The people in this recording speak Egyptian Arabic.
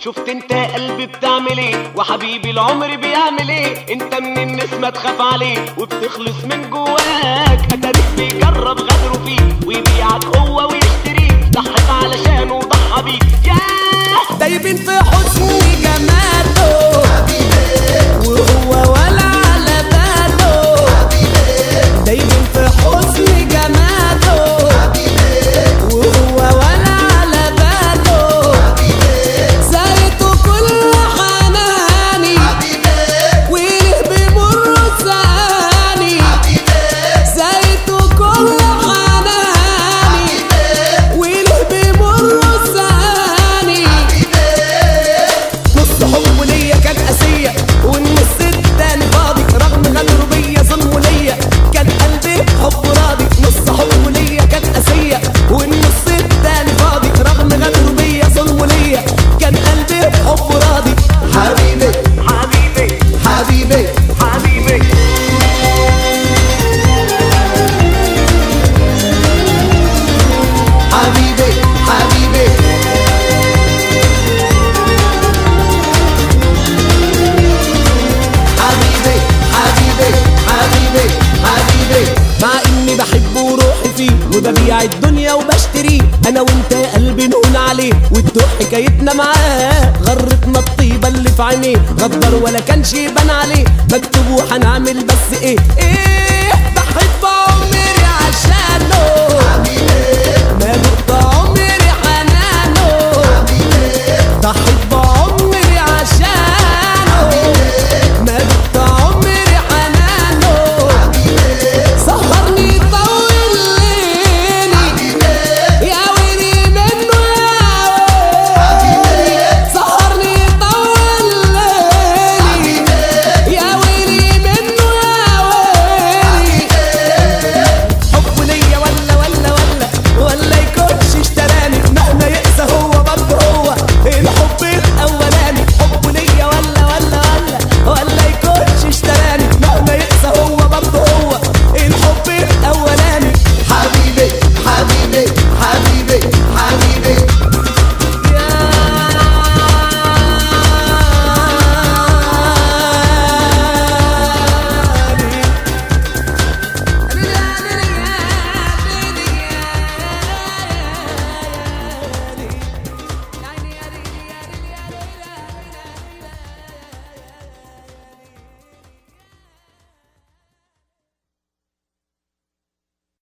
شفت انت يا قلبي بتعمل ايه وحبيبي العمر بيعمل ايه انت من الناس ما تخاف عليه وبتخلص من جواك اتاريك بيجرب غدره فيك ويبيعك هو ويشتريك ضحك علشانه وضحى بيك ياه دايبين في حسن جماله وهو ولا على باله دايبين في حسن جماله وهو ولا على باله زيته كل حناني وله بيمر ثاني زيته كل حناني وله بيمر ثاني نص حب ليا كان قاسية والنص التاني فاضي رغم غدره بيا ظلم ليا كان قلبي حب راضي نص حب ليا كان قاسية والنص التاني فاضي رغم غدره بيا ظلم ليا كان قلبي حب راضي حبيبي حبيبي حبيبي حبيبي حبيبي حبيبي حبيبي حبيبي حبيبي حبيبي مع اني بحبه وروحي فيه وببيع الدنيا وبشتريه انا وانت يا قلبي نقول عليه والدوق حكايتنا معاه غرتنا الطيبه اللي في عينيه غدر ولا كانش يبان عليه مكتوب وهنعمل بس ايه ايه